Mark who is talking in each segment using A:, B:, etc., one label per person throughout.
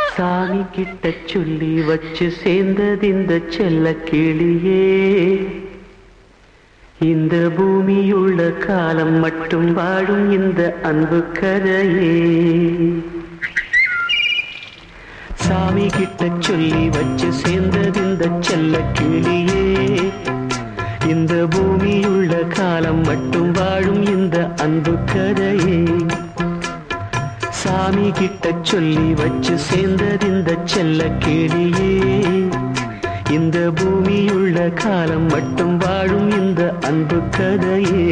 A: சாமி கிட்ட சொல்லி வச்சு சேர்ந்தது இந்த செல்ல கிளியே இந்த பூமியுள்ள காலம் மட்டும் வாழும் இந்த அன்பு கதையே சாமி கிட்ட சொல்லி வச்சு சேர்ந்தது இந்த செல்ல கிளியே இந்த பூமியுள்ள காலம் மட்டும் வாழும் இந்த அன்பு கதையே சாமி கிட்ட சொல்லி வச்சு சேர்ந்தது இந்த செல்ல கிளியே இந்த பூமியுள்ள காலம் மட்டும் வாழும் இந்த அன்பு கதையே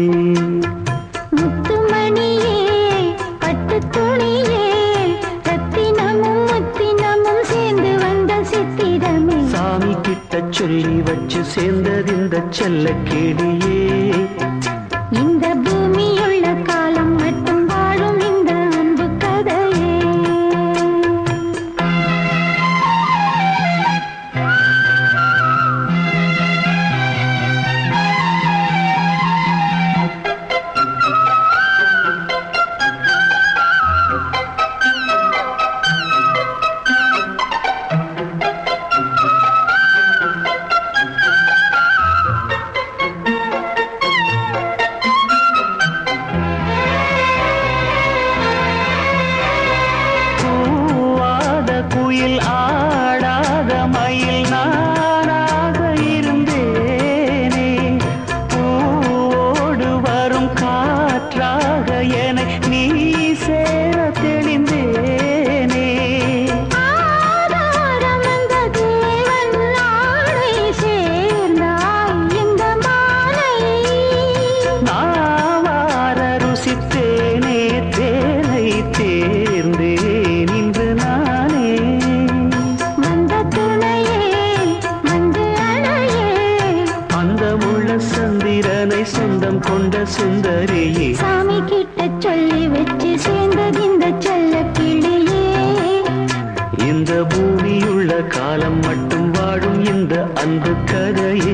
B: முத்துமணியே பட்டு துணியே ரத்தினமும் முத்தினமும் சேர்ந்து வந்த சித்திரமே
A: சாமி கிட்ட சொல்லி வச்சு சேர்ந்தது இந்த செல்ல கிளியே
B: இந்த பூமியுள்ள காலம் மட்டும் வாழும் இந்த அன்பு கதையே
A: பூவாத குயில் ஆடாத மயில் நானாக இருந்தேனே பூவோடு வரும் காற்றாக என நீ சேர தெளிந்தேனே
B: ஆதாரம் அந்த தேவன் நாளை சேர்ந்தாய் இந்த மாலை
A: நாவார ருசித்தேனே தேனை தேர்ந்தேன் இன்று நானே
B: வந்த துணையே வந்து அணையே
A: அந்த முள்ள சந்திரனை சொந்தம் கொண்ட சுந்தரியே
B: சாமி கிட்ட சொல்லி வச்சு சேர்ந்தது இந்த செல்ல கிளியே
A: இந்த பூமியுள்ள காலம் மட்டும் வாழும் இந்த அன்பு கதையே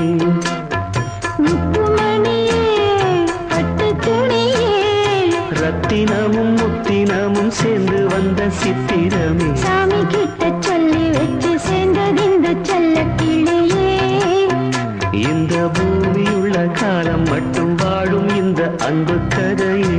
B: முத்துமணியே பட்டு துணியே
A: ரத்தினமும் முத்தினமும் சேர்ந்து வந்த சித்திரமே
B: சாமி கிட்ட சொல்லி வச்சு சேர்ந்தது இந்த செல்ல கிளியே
A: இந்த பூமியுள்ள காலம் மட்டும் வாழும் இந்த அன்பு கதையே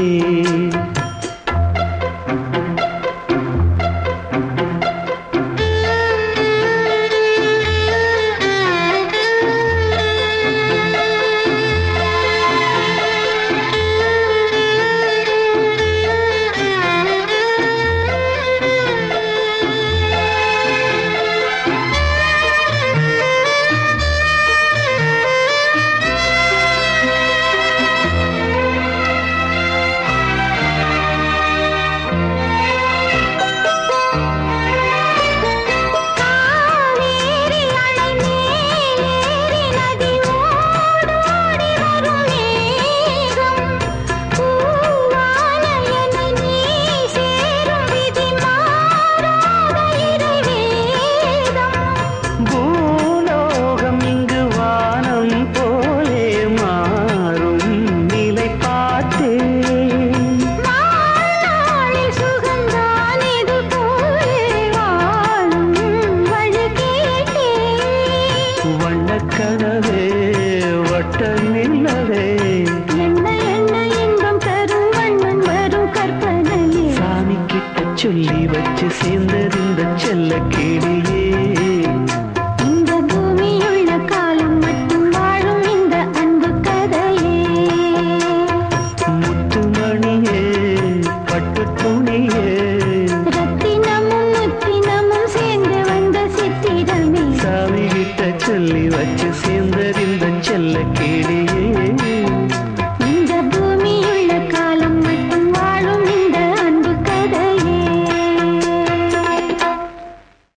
B: காவேரி அணை மேலேறி நதி ஓடோடி வரும் மேகம் பூவான என்னை நீ சேரும் விதி மாறாத இறைவேதம்
A: பூலோகம் இங்கு வானம் போலே மாறும் நிலை பார்த்தேன்
B: வாழ்நாளில் சுகந்தான் இது போலே வாழும் வழி கேட்டேன்
A: வண்ணக்கனவே வட்ட நில்லவே
B: என்ன என்ன இன்பம் தரும் வண்ணன் வரும் கற்பனையே
A: சாமி கிட்ட சொல்லி வச்சு சேர்ந்தது இந்த செல்ல கிளியே